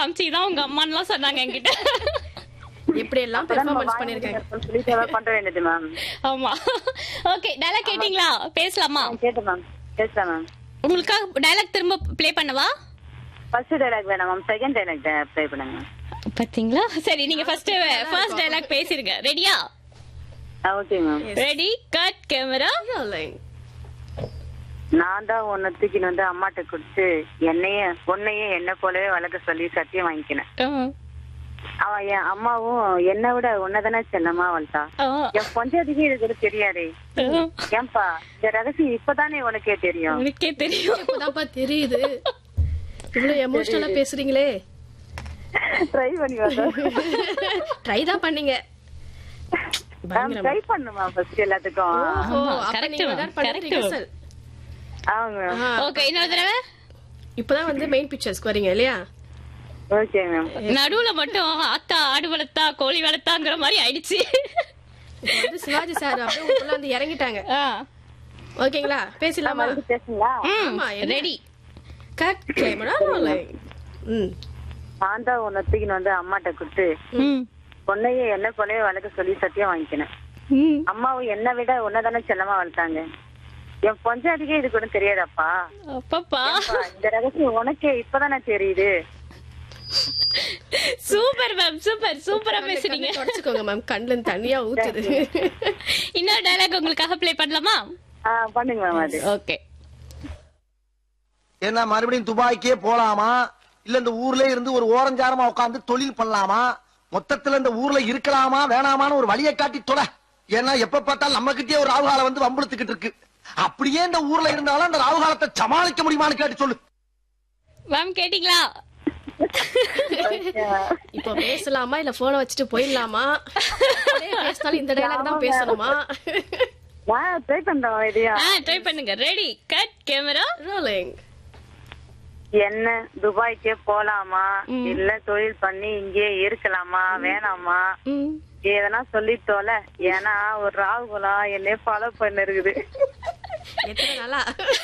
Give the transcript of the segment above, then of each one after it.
காமிச்சி தான் உங்க அம்மான்லாம் சொன்னாங்க என்கிட்ட எப்படி எல்லாம் பெர்ஃபார்மன்ஸ் பண்ணிருக்காங்க சொல்லிட்டு ஏதாவது பண்ற வேண்டியது மேம் ஆமா ஓகே டயலாக் கேட்டிங்களா பேசலாமா கேட்டேன் மேம் பேசுறேன் மேம் உங்களுக்காக டயலாக் திரும்ப ப்ளே பண்ணவா ஃபர்ஸ்ட் டைலாக் வேணாம் மேம் செகண்ட் டைலாக் ப்ளே பண்ணுங்க பாத்தீங்களா சரி நீங்க ஃபர்ஸ்ட் ஃபர்ஸ்ட் டயலாக் பேசிருங்க ரெடியா okay ma'am ready cut camera நான் தான் உன்னை தூக்கின்னு வந்து அம்மாட்ட கொடுத்து என்னைய உன்னையே என்ன போலவே வளர்க்க சொல்லி சத்தியம் வாங்கிக்கினேன் அவன் என் அம்மாவும் என்னை விட உன்னதானே செல்லமா வளர்த்தா என் பஞ்சாயத்துக்கு இது கூட தெரியாதே ஏன்பா இந்த ரகசியம் இப்பதானே உனக்கே தெரியும் உனக்கே தெரியும் இப்பதான்ப்பா தெரியுது இவ்வளவு எமோஷனலா பேசுறீங்களே ட்ரை பண்ணி ட்ரை தான் பண்ணீங்க பயங்கரமா. ட்ரை பண்ணுமா ஃபர்ஸ்ட் எல்லாத்துக்கும் ஓஹோ, ஆமா, அப்ப correct நீங்க ma'am, விளையாட பண்ண correct. rehearsal. ஆமாங்க மேம் ஆ, ஓகே இன்னொரு தடவை இப்பதான் வந்து மெயின் பிக்சர்ஸ்க்கு வரீங்க இல்லையா ஓகே மேம் நடுவுல மட்டும் அத்தா ஆடு வளர்த்தா கோழி வளர்த்தாங்கிற மாதிரி ஆயிடுச்சு இப்ப வந்து சிவாஜி சார் அப்படியே உங்களுக்குள்ள வந்து இறங்கிட்டாங்க ஆ. ஓகேங்களா பேசலாமா மறுபடியும் பேசுங்களா ம், ஆமா, என்ன? ரெடி கட் கேமரா ம் நான் தான் உன்னை தூக்கின்னு வந்து அம்மாட்ட கொடுத்து ம், உன்னையே என்ன போலவே வளர்க்க சொல்லி சத்தியம் வாங்கிக்கினேன் ம். அம்மாவும் என்னை விட உன்னதானே செல்லமா வளர்த்தாங்க என் பஞ்சாயத்துக்கே இது கூட தெரியாதாப்பா அப்பப்பா ஏன்பா, இந்த ரகசியம் உனக்கே இப்பதானே தெரியுது சூப்பர் மேம் சூப்பர் சூப்பரா பேசுறீங்க தொடச்சுக்கோங்க மேம் கண்ணுல இருந்து தண்ணியா ஊத்துது இன்னொரு டயலாக் உங்களுக்காக ப்ளே பண்ணலாமா ஆ, பண்ணுங்க மேம் அது ஓகே என்ன மறுபடியும் துபாய்க்கே போலாமா இல்ல இந்த ஊர்ல இருந்து ஒரு ஓரஞ்சாரமா உட்கார்ந்து தொழில் பண்ணலாமா மொத்தத்துல இந்த ஊர்ல இருக்கலாமா வேணாமான்னு ஒரு வழியை காட்டி தொலை ஏன்னா எப்ப பார்த்தாலும் நம்ம கிட்டே ஒரு ராவுகாலம் வந்து வம்புழுத்துக்கிட்டு இருக்கு அப்படியே இந்த ஊர்ல இருந்தாலும் அந்த ராவுகாலத்தை சமாளிக்க முடியுமான்னு கேட்டு சொல்லு மேம் கேட்டிங்களா இப்போ பேசலாமா இல்ல போனை வச்சுட்டு போயிடலாமா அப்படியே பேசினாலும் இந்த டைலாக் தான் பேசணுமா நான் ட்ரை பண்றேன் இதையா ஆ ட்ரை பண்ணுங்க ரெடி கட் கேமரா ரோலிங் என்ன துபாய்க்கே போலாமா ம். இல்ல தொழில் பண்ணி இங்கேயே இருக்கலாமா வேணாமா ம் எதனா சொல்லி தொலை ஏன்னா ஒரு ராகுலம் என்னைய ஃபாலோ பண்ண இருக்குது எத்தனை நாளா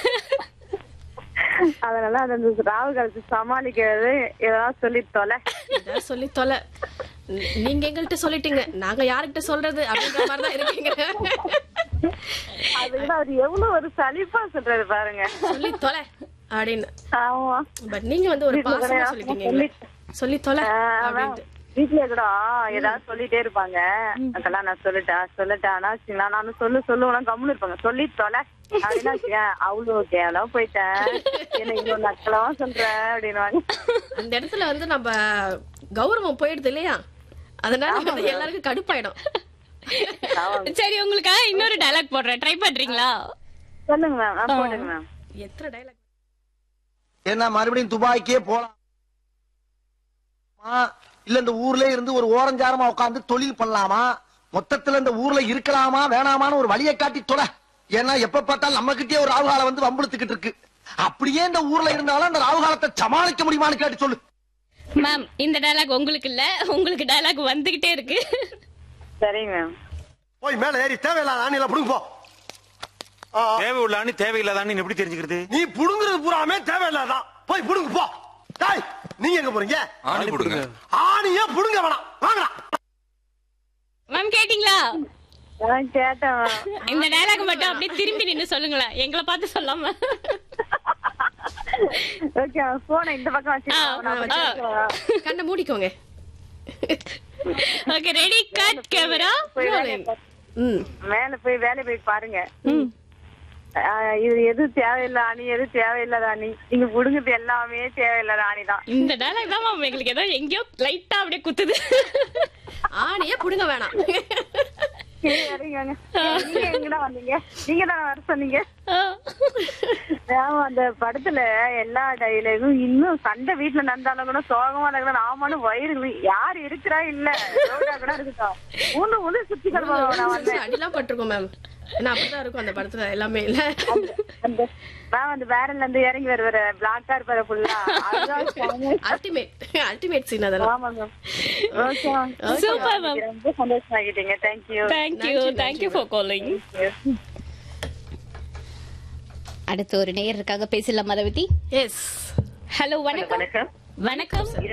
அதனால அந்த ராகுலத்தை சமாளிக்கிறது எதனா சொல்லி தொலை ஏதாவது சொல்லி தொலை நீ- நீங்க எங்கள்கிட்ட சொல்லிட்டீங்க நாங்க யாருக்கிட்ட சொல்றது அப்படின்ற மாதிரி தான் இருக்கீங்க அதுக்கு அவர் எவ்வளவு ஒரு சலிப்பா சொல்றாரு பாருங்க சொல்லி தொலை அப்படின்னு ஆமா பட் நீங்க வந்து ஒரு வீட்டுல பாசமா கூட சொல்லிட்டீங்க எங்களை. சொல்லி தொலை அப்படின்ட்டு வீட்லயே கூட ஏதாவது சொல்லிட்டே இருப்பாங்க அதெல்லாம் நான் சொல்லிட்டா சொல்லிட்டா ஆனா வச்சுங்களா நானும் சொல்லு சொல்லுவேன் கம்முன்னு இருப்பாங்க சொல்லி தொலை அப்படின்னா வச்சுக்கேன் அவ்வளவு கேவலம் போயிட்டேன் என்ன இவ்வளவு நக்கலமா சொல்ற அப்படின்னுவாங்க அந்த இடத்துல வந்து நம்ம கௌரவம் போயிடுது இல்லையா அதனால வந்து எல்லாருக்கும் கடுப்பாயிடும் சரி உங்களுக்காக இன்னொரு டயலாக் போடுறேன் ட்ரை பண்றீங்களா சொல்லுங்க மேம் போடுங்க மேம் எத்தனை டைலாக் என்ன மறுபடியும் துபாய்க்கே போலாமா இல்ல இந்த ஊர்ல இருந்து ஒரு ஓரஞ்சாரமா உட்கார்ந்து தொழில் பண்ணலாமா மொத்தத்துல இந்த ஊர்ல இருக்கலாமா வேணாமான்னு ஒரு வழியை காட்டி தொலை ஏன்னா எப்ப பார்த்தாலும் நம்ம கிட்டே ஒரு ராவுகாலம் வந்து வம்புழுத்துக்கிட்டு இருக்கு அப்படியே இந்த ஊர்ல இருந்தாலும் அந்த ராவுகாலத்தை சமாளிக்க முடியுமான்னு கேட்டு சொல்லு மேம் இந்த டயலாக் உங்களுக்கு இல்ல உங்களுக்கு டயலாக் வந்துகிட்டே இருக்கு சரிங்க மேம் போய் மேல ஏறி தேவையில்லாத ஆணில புடுங்க போ ஆ, தேவை உள்ளான்னு தேவையில்லாதான்னு எப்படி தெரிஞ்சுக்கிறது நீ புடுங்குறது பூராமே தேவையில்லாதான் போய் புடுங்க போ டாய் நீங்க எங்க போறீங்க ஆணி போடுங்க ஆணியே புடுங்க வேணாம் வாங்கடா மேம் கேட்டிங்களா நான் கேட்டேன் ma'am. இந்த டயலாக் மட்டும் அப்படியே திரும்பி நின்னு சொல்லுங்களேன் எங்களை பார்த்து சொல்லாம ஓகே போன இந்த பக்கம் வச்சுக்கோங்க நான் ஆ, வச்சுக்கிறேன். கண்ணை மூடிக்கோங்க ஓகே ரெடி கட் கேமரா போய் வேலையை பாரு. ம் மேல போய் வேலை போய் பாருங்க ஆ, இது எது தேவையில்ல அணி எது தேவையில்லாத அணி நீங்க புடுங்குறது எல்லாமே தேவையில்லாத அணி தான் இந்த டயலாக் தான் மேம் எங்களுக்கு ஏதோ எங்கேயோ லைட்டா அப்படியே குத்துது ஆணியே புடுங்க வேணாம் சரி, இறங்குங்க. நீங்க எங்கடா வந்தீங்க நீங்க தானே வர சொன்னீங்க ஆமா, அந்த படத்துல எல்லா டைலாகும் இன்னும் சண்டை வீட்டுல நடந்தாலும் கூட சோகமா நடக்கணும் ஆமான்னு வயிறு யாரு இருக்கிறா இல்ல ரோடா கூட இருக்கட்டும் ஊன்னு ஊன்னு சுத்தி கிடப்பாங்க நான் வந்தேன் அடிலாம் பட்டிருக்கோம் மேம் ஏன்னா அப்படிதான் இருக்கும் அந்த படத்துல எல்லாமே இல்ல அந்த மேம் அந்த வேரன்ல இருந்து இறங்கி வருவாரு பிளாக்கா இருப்பாரு ஃபுல்லா அதுதான் செம. அல்டிமேட் அல்டிமேட் சீன் அதெல்லாம் ஆமா மேம் ஓகே சூப்பர் மேம் ரொம்ப சந்தோஷமாகிட்டீங்க thank you thank you thank you for calling அடுத்து ஒரு நேயருக்காக பேசலாம் மதவதி எஸ் ஹலோ வணக்கம் வணக்கம் வணக்கம்